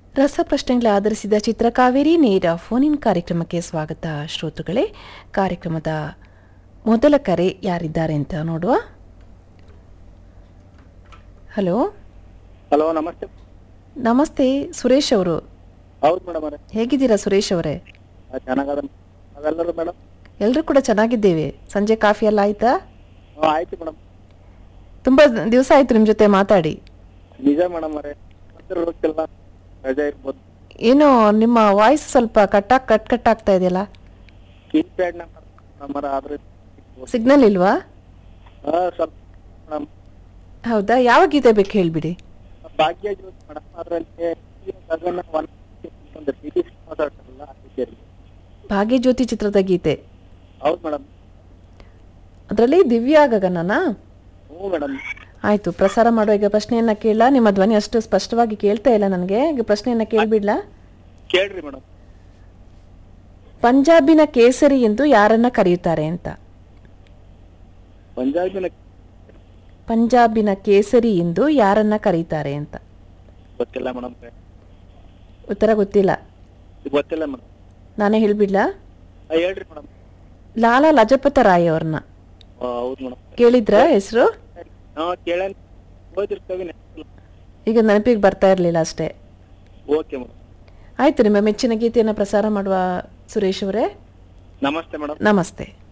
ರಸಪ್ರಶ್ನೆಗಳ ಆಧರಿಸಿದ ಚಿತ್ರಕಾವೇರಿ ನೇರ phone in ಕಾರ್ಯಕ್ರಮಕ್ಕೆ ಸ್ವಾಗತ ಶ್ರೋತೃಗಳೇ ಕಾರ್ಯಕ್ರಮದ ಮೊದಲ ಕರೆ ಯಾರಿದ್ದಾರೆ ಅಂತ ನೋಡುವ ಹಲೋ ಹಲೋ ನಮಸ್ತೆ ನಮಸ್ತೆ ಸುರೇಶ್ ಅವರು ಹೌದು ಮೇಡಮ್ ಅವರೇ ಹೇಗಿದ್ದೀರಾ ಸುರೇಶ್ ಅವರೇ ಚೆನ್ನಾಗದ ನಾವೆಲ್ಲರೂ ಮೇಡಮ್ ಎಲ್ಲರೂ ಕೂಡ ಚೆನ್ನಾಗಿದ್ದೇವೆ ಸಂಜೆ ಕಾಫಿ ಎಲ್ಲ ಆಯ್ತಾ ಹ್ಞೂ ಆಯ್ತು ಮೇಡಮ್ ತುಂಬ ದಿವಸ ಆಯ್ತು ನಿಮ್ಮ ಜೊತೆ ಮಾತಾಡಿ ನಿಜ ಮೇಡಮ್ ಅವರೇ ಗೊತ್ತಿಲ್ಲ ರಜೆ ಇರ್ಬೋದು ಏನೋ ನಿಮ್ಮ ವಾಯ್ಸ್ ಸ್ವಲ್ಪ ಕಟ್ಟಾಗ್ ಕಟ್ ಕಟ್ ಆಗ್ತಾ ಇದೆಯಲ್ಲ ಕೀಪ್ಯಾಡ್ ನಂಬರ್ ಆದ್ರೆ ಸಿಗ್ನಲ್ ಇಲ್ವಾ ಹಾಂ ಸ್ವಲ್ಪ ಮೇಡಮ್ ಹೌದಾ ಯಾವ ಗೀತೆ ಬೇಕು ಹೇಳ್ಬಿಡಿ ಭಾಗ್ಯ ಜ್ಯೋತಿ ಮೇಡಮ್ ಅದರಲ್ಲಿ ಗಗನ ಒನ್ ಒಂದು ಟಿ ಮಾತಾಡ್ತಾರಲ್ಲ ಆ ರೀತಿಯಲ್ಲಿ ಭಾಗ್ಯಜ್ಯೋತಿ ಚಿತ್ರದ ಗೀತೆ ಹೌದು ಮೇಡಮ್ ಅದರಲ್ಲಿ ದಿವ್ಯಾ ಗಗನನಾ ಹ್ಞೂ ಮೇಡಮ್ ಆಯ್ತು ಪ್ರಸಾರ ಮಾಡೋ ಈಗ ಪ್ರಶ್ನೆಯನ್ನ ಕೇಳ ನಿಮ್ಮ ಧ್ವನಿ ಅಷ್ಟು ಸ್ಪಷ್ಟವಾಗಿ ಕೇಳ್ತಾ ಇಲ್ಲ ನನಗೆ ಈಗ ಪ್ರಶ್ನೆಯನ್ನ ಕೇಳ್ಬಿಡ್ಲಾ ಕೇಳ್ರಿ ಮೇಡಮ್ ಪಂಜಾಬಿನ ಕೇಸರಿ ಎಂದು ಯಾರನ್ನ ಕರೆಯುತ್ತಾರೆ ಅಂತ ಪಂಜಾಬಿನ ಪಂಜಾಬಿನ ಕೇಸರಿ ಎಂದು ಯಾರನ್ನ ಕರೀತಾರೆ ಅಂತ ಗೊತ್ತಿಲ್ಲ ಮೇಡಮ್ ಉತ್ತರ ಗೊತ್ತಿಲ್ಲ ಗೊತ್ತಿಲ್ಲ ಮೇಡಮ್ ನಾನೇ ಹೇಳ್ಬಿಡ್ಲಾ ಹೇಳ್ರಿ ಮೇಡಮ್ ಲಾಲಾ ಲಜಪತ ರಾಯ್ ಅವ್ರನ್ನ ಹೌದು ಮೇಡಮ್ ಕೇಳಿದ್ರ ಹೆಸರು ಹಾಂ ಕೇಳ ಓದಿರ್ತೇವೆ ನೆನಪಿಲ್ಲ ಈಗ ನೆನಪಿಗೆ ಬರ್ತಾ ಇರಲಿಲ್ಲ ಅಷ್ಟೇ ಓಕೆ ಮೇಡಮ್ ಆಯ್ತು ನಿಮ್ಮ ಮೆಚ್ಚಿನ ಗೀತೆಯನ್ನು ಪ್ರಸಾರ ಮಾಡುವ ಸುರೇಶ್ ಅವರೇ ನಮಸ್ತೆ ಮೇಡಮ್ ನಮಸ್ತೆ